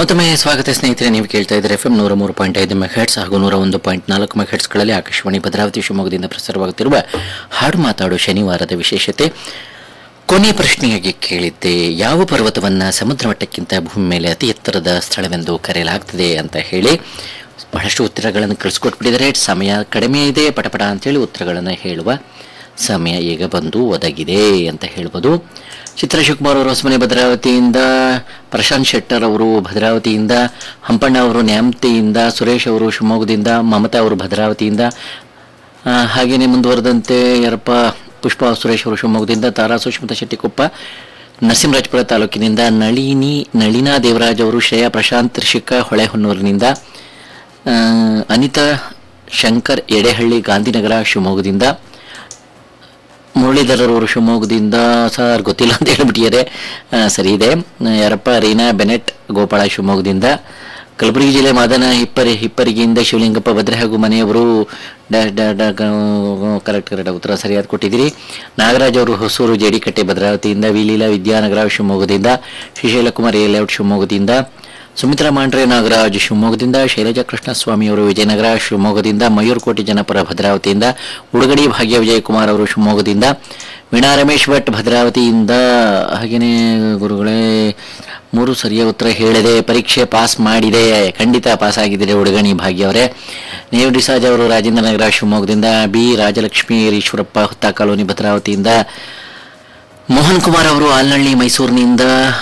ಮತ್ತೊಮ್ಮೆ ಸ್ವಾಗತ ಸ್ನೇಹಿತರೆ ನೀವು ಕೇಳ್ತಾ ಇದ್ದಾರೆ ಎಫ್ ಎಂ ನೂರ ಮೂರು ಪಾಯಿಂಟ್ ಐದು ಮೆಗಾಟ್ಸ್ ಹಾಗೂ ನೂರ ಒಂದು ಪಾಯಿಂಟ್ ನಾಲ್ಕು ಮೆಗಾಟ್ಸ್ಗಳಲ್ಲಿ ಆಕಾಶವಾಣಿ ಭದ್ರಾವತಿ ಶಿವಮೊಗ್ಗದಿಂದ ಪ್ರಸಾರವಾಗುತ್ತಿರುವ ಹಾಡು ಮಾತಾಡು ಶನಿವಾರದ ವಿಶೇಷತೆ ಕೊನೆ ಪ್ರಶ್ನೆಯಾಗಿ ಕೇಳಿದ್ದೆ ಯಾವ ಪರ್ವತವನ್ನು ಸಮುದ್ರ ಮಟ್ಟಕ್ಕಿಂತ ಭೂಮಿ ಮೇಲೆ ಅತಿ ಎತ್ತರದ ಸ್ಥಳವೆಂದು ಕರೆಯಲಾಗ್ತದೆ ಅಂತ ಹೇಳಿ ಬಹಳಷ್ಟು ಉತ್ತರಗಳನ್ನು ಕಳಿಸ್ಕೊಟ್ಬಿಟ್ಟಿದ್ದಾರೆ ಸಮಯ ಕಡಿಮೆ ಇದೆ ಪಟಪಟ ಅಂತೇಳಿ ಉತ್ತರಗಳನ್ನು ಹೇಳುವ ಸಮಯ ಈಗ ಬಂದು ಒದಗಿದೆ ಅಂತ ಹೇಳ್ಬೋದು ಚಿತ್ರ ಶಿವಕುಮಾರ್ ಅವರು ಹೊಸಮನೆ ಭದ್ರಾವತಿಯಿಂದ ಪ್ರಶಾಂತ್ ಶೆಟ್ಟರ್ ಅವರು ಭದ್ರಾವತಿಯಿಂದ ಹಂಪಣ್ಣ ಅವರು ನ್ಯಾಮತಿಯಿಂದ ಸುರೇಶ್ ಅವರು ಶಿವಮೊಗ್ಗದಿಂದ ಮಮತಾ ಅವರು ಭದ್ರಾವತಿಯಿಂದ ಆ, ಹಾಗೇನೆ ಮುಂದುವರೆದಂತೆ ಯಾರಪ್ಪ ಪುಷ್ಪ ಸುರೇಶ್ ಅವರು ಶಿವಮೊಗ್ಗದಿಂದ ತಾರಾ ಸುಷ್ಮಿತಾ ಶೆಟ್ಟಿಕೊಪ್ಪ ನರಸಿಂಹರಾಜಪುರ ತಾಲೂಕಿನಿಂದ ನಳಿನಿ ನಳಿನಾ ದೇವರಾಜ್ ಅವರು ಶ್ರೇಯಾ ಪ್ರಶಾಂತ್ ತ್ರಿಷಿಕಾ ಹೊಳೆಹೊನ್ನೂರಿನಿಂದ ಆ, ಅನಿತಾ ಶಂಕರ್ ಎಡೆಹಳ್ಳಿ ಗಾಂಧಿನಗರ ಶಿವಮೊಗ್ಗದಿಂದ ಮುರಳೀಧರರವರು ಶಿವಮೊಗ್ಗದಿಂದ ಸರ್ ಗೊತ್ತಿಲ್ಲ ಅಂತ ಹೇಳ್ಬಿಟ್ಟಿದ್ದಾರೆ ಆ, ಸರಿ ಇದೆ ಆ, ಯಾರಪ್ಪ ರೀನಾ ಬೆನೆಟ್ ಗೋಪಾಳ ಶಿವಮೊಗ್ಗದಿಂದ ಕಲಬುರಗಿ ಜಿಲ್ಲೆ ಮಾದನ ಹಿಪ್ಪರಿ ಹಿಪ್ಪರಿಗೆಯಿಂದ ಶಿವಲಿಂಗಪ್ಪ ಭದ್ರೆ ಹಾಗೂ ಮನೆಯವರು ಡ್ಯಾಶ್ ಡಾ ಡಾ ಕರೆಕ್ಟ್ ಕರೆಕ್ಟ್ ಉತ್ತರ ಸರಿಯಾದ ಕೊಟ್ಟಿದ್ದೀರಿ ನಾಗರಾಜ್ ಅವರು ಹೊಸೂರು ಜೇಡಿಕಟ್ಟೆ ಭದ್ರಾವತಿಯಿಂದ ವಿಲೀಲಾ ವಿದ್ಯಾನಗರ ಶಿವಮೊಗ್ಗದಿಂದ ಶ್ರೀಶೈಲಕುಮಾರ್ ಎ ಲೇಔಟ್ ಶಿವಮೊಗ್ಗದಿಂದ ಸುಮಿತ್ರಾ ಮಾಂಡ್ರೆ ನಾಗರಾಜ್ ಶಿವಮೊಗ್ಗದಿಂದ ಶೈಲಜಾ ಕೃಷ್ಣಸ್ವಾಮಿ ಅವರು ವಿಜಯನಗರ ಶಿವಮೊಗ್ಗದಿಂದ ಮಯೂರ್ಕೋಟೆ ಜನಪರ ಭದ್ರಾವತಿಯಿಂದ ಉಡುಗಡಿ ಭಾಗ್ಯ ವಿಜಯಕುಮಾರ್ ಅವರು ಶಿವಮೊಗ್ಗದಿಂದ ವೀಣಾ ರಮೇಶ್ ಭಟ್ ಭದ್ರಾವತಿಯಿಂದ ಹಾಗೆಯೇ ಗುರುಗಳೇ ಮೂರು ಸರಿಯಾದ ಉತ್ತರ ಹೇಳಿದೆ ಪರೀಕ್ಷೆ ಪಾಸ್ ಮಾಡಿದೆ ಖಂಡಿತ ಪಾಸ್ ಆಗಿದ್ದೀರಿ ಉಡುಗಣಿ ಭಾಗ್ಯ ಅವರೇ ನೇವ್ ಡಿಸಾಜ್ ಅವರು ರಾಜೇಂದ್ರ ನಗರ ಶಿವಮೊಗ್ಗದಿಂದ ಬಿ ರಾಜಲಕ್ಷ್ಮಿ ಈಶ್ವರಪ್ಪ ಹುತ್ತಾ ಕಾಲೋನಿ ಭದ್ರಾವತಿಯಿಂದ ಮೋಹನ್ ಕುಮಾರ್ ಅವರು ಆಲ್ನಳ್ಳಿ ಮೈಸೂರಿನಿಂದ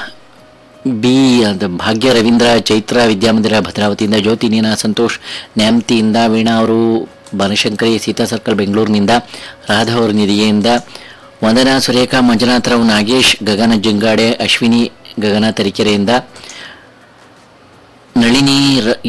ಬಿ ಅದು ಭಾಗ್ಯ ರವೀಂದ್ರ ಚೈತ್ರ ವಿದ್ಯಾಮಂದಿರ ಭದ್ರಾವತಿಯಿಂದ ಜ್ಯೋತಿ ನೀನಾ ಸಂತೋಷ್ ನ್ಯಾಮತಿಯಿಂದ ವೀಣಾ ಅವರು ಬನಶಂಕರಿ ಸೀತಾ ಸರ್ಕಲ್ ಬೆಂಗಳೂರಿನಿಂದ ರಾಧಾ ಅವರು ನಿಧಿಗೆಯಿಂದ ವಂದನಾ ಸುರೇಖಾ ಮಂಜುನಾಥರಾವ್ ನಾಗೇಶ್ ಗಗನ ಜಿಂಗಾಡೆ ಅಶ್ವಿನಿ ಗಗನ ತರೀಕೆರೆಯಿಂದ ನಳಿನಿ ರ-